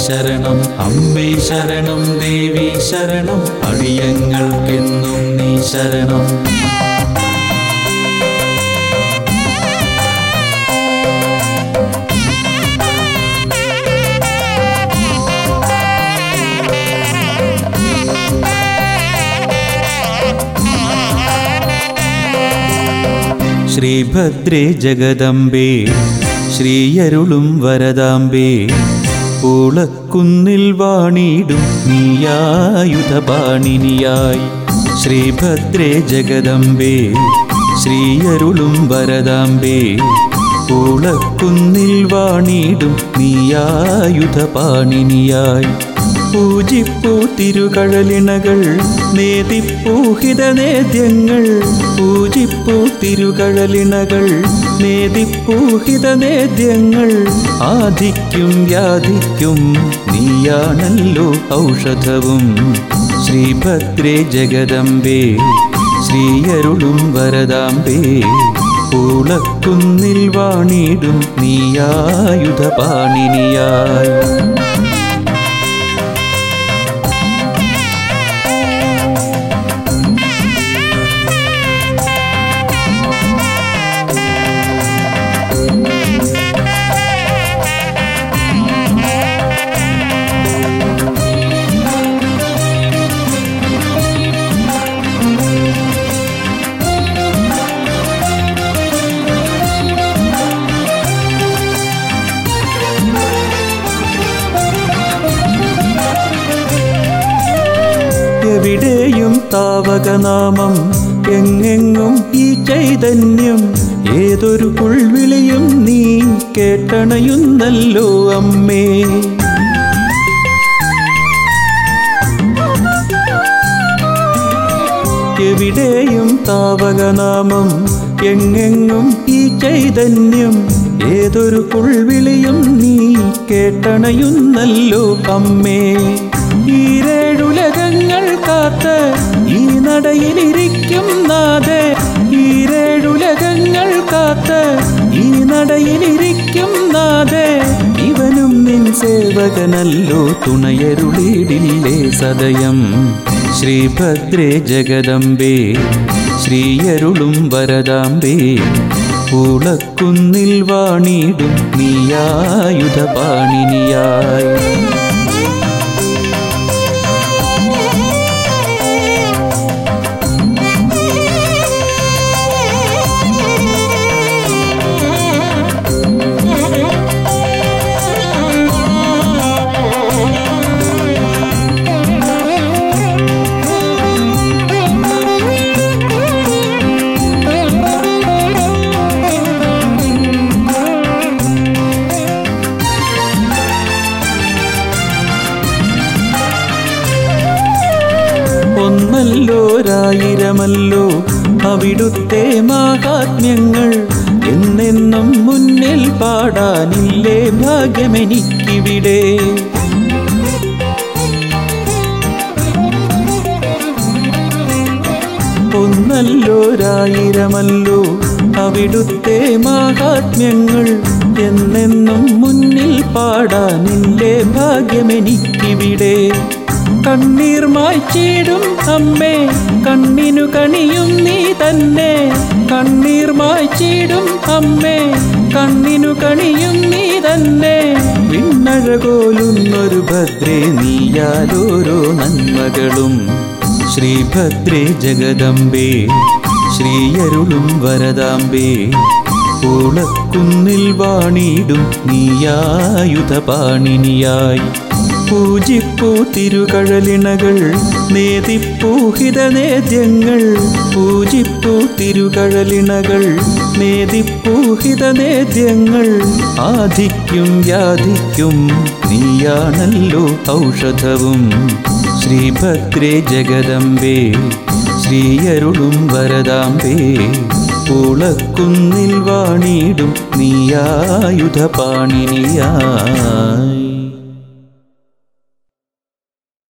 ശരണം അമ്മേ ശരണം ദേവി ശരണം അടിയങ്ങൾക്കെന്നും നീ ശരണം ശ്രീഭദ്രേ ജഗദംബേ ശ്രീയരുളും വരദാംബേ പൂളക്കുന്നിൽ വാണിടും നീയായുധപാണിനിയായി ശ്രീഭദ്രേ ജഗദംബേ ശ്രീയരുളും വരദാംബേ പൂളക്കുന്നിൽ വാണിടും നീയായുധപാണിനിയായി പൂജിപ്പൂ തിരുകഴലിണകൾ നേതിപ്പൂഹിത നേദ്യങ്ങൾ പൂജിപ്പൂ തിരുകഴലിണകൾ നേതിപ്പൂഹിത നേദ്യങ്ങൾ ആദിക്കും യാതിക്കും നീയാണല്ലോ ഔഷധവും ശ്രീഭദ്രേ ജഗദംബേ ശ്രീയരുളും വരദാംബേ പൂളക്കുന്നിൽ വാണിടും നീയായുധപാണിനിയായി എവിടെയും താവകനാമം എങ്ങെങ്ങും ഈ ചൈതന്യം ഏതൊരു പുൾവിളിയും നീ കേട്ടണയുന്നല്ലോ അമ്മേ എവിടെയും താവകനാമം എങ്ങെങ്ങും ഈ ചൈതന്യം ഏതൊരു പുൾവിളിയും നീ കേട്ടണയുന്നല്ലോ അമ്മേ ഈരേഴുലകങ്ങൾ കാത്ത് ഈ നടയിലിരിക്കും നാഥേ ഈരേഴുലകങ്ങൾ കാത്ത് ഈ നടയിലിരിക്കും നാഥേ ഇവനും നിൻ സേവകനല്ലോ തുണയരുളിടില്ലേ സദയം ശ്രീഭദ്രേ ജഗദംബേ ശ്രീയരുളും വരദാംബേ പൂളക്കുന്നിൽ വാണിടും നീയായുധപാണിനിയായി ഒന്നല്ലോരായിരമല്ലോ അവിടുത്തെ മാഹാത്മ്യങ്ങൾ എന്നെന്നും മുന്നിൽ പാടാനില്ലേ ഭാഗ്യമെനിക്കിവിടെ ഒന്നല്ലോരായിരമല്ലോ അവിടുത്തെ മാഹാത്മ്യങ്ങൾ എന്നെന്നും മുന്നിൽ പാടാനില്ലേ ഭാഗ്യമെനിക്കിവിടെ കണ്ണീർ മായ്ച്ചിടും അമ്മേ കണ്ണിനു കണിയും നീ തന്നെ കണ്ണീർ മായ്ച്ചിടും അമ്മേ കണ്ണിനു കണിയും നീ തന്നെ വിണ്ണഴകോലുന്നൊരു ഭദ്രേ നീയാലോരോ നന്മകളും ശ്രീഭദ്രേ ജഗദംബേ ശ്രീയരുളും വരദാംബേ പൂളക്കുന്നിൽ വാണിടും നീയായുധപാണിനിയായി പൂജിപ്പൂ തിരുകഴലിണകൾ നേതിപ്പൂഹിത നേദ്യങ്ങൾ പൂജിപ്പൂ തിരുകഴലിണകൾ നേതിപ്പൂഹിത നേദ്യങ്ങൾ ആധിക്കും യാധിക്കും നീയാണല്ലോ ഔഷധവും ശ്രീഭദ്രേ ജഗദംബേ ശ്രീയരുളും വരദാംബേ പൂളക്കുന്നിൽ വാണിടും നീയായുധപാണിനിയായി